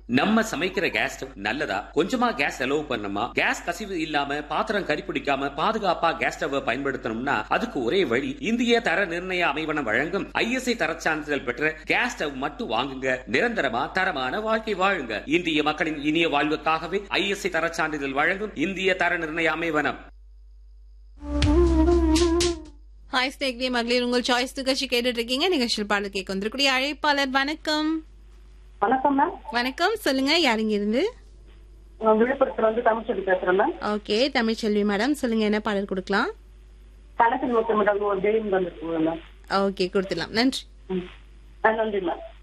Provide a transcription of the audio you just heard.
நம்ம சமைக்கிற gas stove நல்லதா கொஞ்சமா கேஸ் செலவு பண்ணணுமா கேஸ் கசிவு இல்லாம பாத்திரம் கரிப்பிடிக்காம பாதுகாப்பா கேஸ் ஸ்டவ் பயன்படுத்தணும்னா அதுக்கு ஒரே வழி இந்திய தர நிர்ணய அமைவனம் வழங்கும் ஐஎஸ்ஐ தரச் சான்றிதழ் பெற்ற கேஸ் ஸ்டவ் மட்டும் வாங்குங்க நிரந்தரமா தரமான வாழ்க்கை வாழுங்க இந்திய மக்களின் இனிய வாழ்வுக்காகவே ஐஎஸ்ஐ தரச் சான்றிதழ் வழங்கும் இந்திய தர நிர்ணய அமைவனம் ஹாய் ஸ்டேக்லி மகளிர் உங்கள் சாய்ஸ் நிகழ்ச்சி கேட்டுட்டு இருக்கீங்க நிகழ்ச்சியில் பாடல் கேட்க வந்திருக்கூடிய அழைப்பாளர் வணக்கம் வணக்கம் மேம் வணக்கம் சொல்லுங்க யாருங்க இருந்து நான் விழுப்புரத்துல வந்து தமிழ்ச்செல்வி பேசுறேன் மேம் ஓகே தமிழ்ச்செல்வி மேடம் சொல்லுங்க என்ன பாடல் கொடுக்கலாம் கணக்கில் முத்தமிடம் ஒரு தெய்வம் வந்துருக்கு மேம் ஓகே கொடுத்துடலாம் நன்றி ம். ஆ, நன்றி மேம்